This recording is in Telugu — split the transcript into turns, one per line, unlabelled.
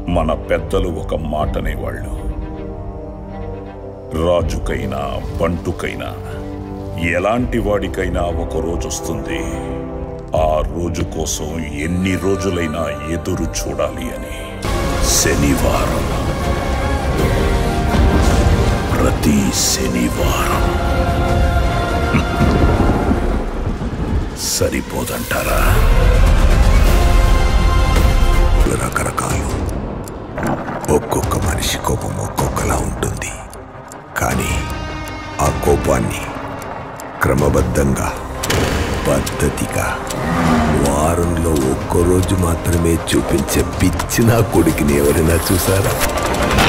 మన పెద్దలు ఒక మాటనేవాళ్ళు రాజుకైనా బంటుకైనా ఎలాంటి వాడికైనా ఒక రోజు వస్తుంది ఆ రోజు కోసం ఎన్ని రోజులైనా ఎదురు చూడాలి అని శనివారం ప్రతి శనివారం సరిపోదంటారా
రకరకాలు ఒక్కొక్క మనిషి కోపం ఒక్కొక్కలా ఉంటుంది కానీ ఆ కోపాన్ని క్రమబద్ధంగా పద్ధతిగా వారంలో ఒక్క రోజు మాత్రమే చూపించే పిచ్చి నా కొడుకుని ఎవరైనా చూసారా